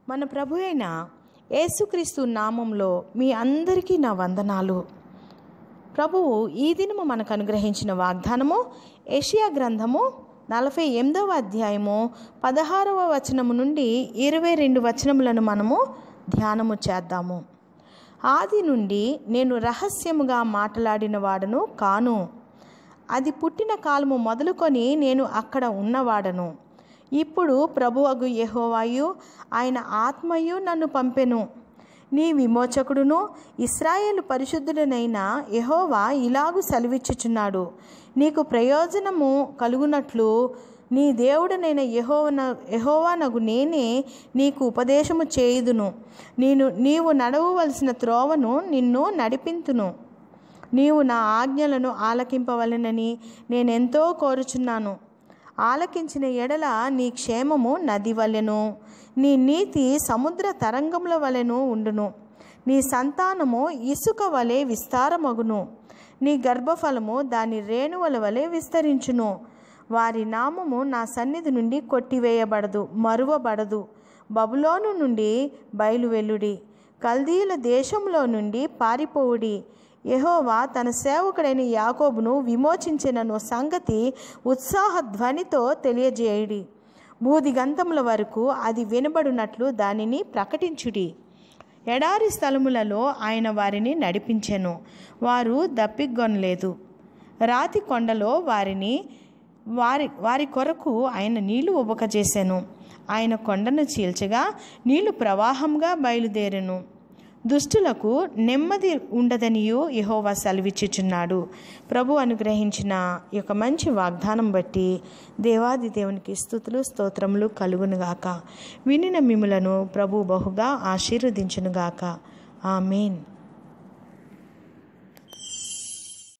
మన ప్రభు అయిన యేసుక్రీస్తు నామంలో మీ అందరికీ నా వందనాలు ప్రభువు ఈ దినము మనకు అనుగ్రహించిన వాగ్దానము ఏషియా గ్రంథము నలభై ఎనిమిదవ అధ్యాయము పదహారవ వచనము నుండి ఇరవై రెండు వచనములను మనము ధ్యానము చేద్దాము ఆది నుండి నేను రహస్యముగా మాట్లాడిన వాడను కాను అది పుట్టిన కాలము మొదలుకొని నేను అక్కడ ఉన్నవాడను ఇప్పుడు ప్రభువగు యెహోవాయు ఆయన ఆత్మయు నన్ను పంపెను నీ విమోచకుడును ఇస్రాయేలు పరిశుద్ధుడనైన యెహోవా ఇలాగు సెలవిచ్చుచున్నాడు నీకు ప్రయోజనము కలుగునట్లు నీ దేవుడనైన యెహోవన యెహోవానగు నేనే నీకు ఉపదేశము చేయుదును నేను నీవు నడవవలసిన త్రోవను నిన్ను నడిపింతును నీవు నా ఆజ్ఞలను ఆలకింపవలెనని నేనెంతో కోరుచున్నాను ఆలకించిన ఎడల నీ క్షేమము నది వలెను నీ నీతి సముద్ర తరంగముల వలెను ఉండును నీ సంతానము ఇసుక వలె విస్తారమగును నీ గర్భఫలము దాని రేణువల వలె విస్తరించును వారి నామము నా సన్నిధి నుండి కొట్టివేయబడదు మరువబడదు బబులోను నుండి బయలువెల్లుడి కల్దీల దేశంలో నుండి పారిపోవుడి యెహోవా తన సేవకుడైన యాకోబును విమోచించినను సంగతి ఉత్సాహ ధ్వనితో తెలియజేయుడి భూదిగంతముల వరకు అది వినబడినట్లు దానిని ప్రకటించుడి ఎడారి స్థలములలో ఆయన వారిని నడిపించెను వారు దప్పిగొనలేదు రాతి కొండలో వారిని వారి వారి కొరకు ఆయన నీళ్లు ఉబకజేసెను ఆయన కొండను చీల్చగా నీళ్లు ప్రవాహంగా బయలుదేరెను దుష్టులకు నెమ్మది ఉండదనియు యహోవా సెలవిచ్చుచున్నాడు ప్రభు అనుగ్రహించిన ఈ యొక్క మంచి వాగ్దానం బట్టి దేవాది దేవునికి స్థుతులు స్తోత్రములు కలుగునుగాక వినిన మిములను ప్రభు బహుగా ఆశీర్వదించునుగాక ఆమెన్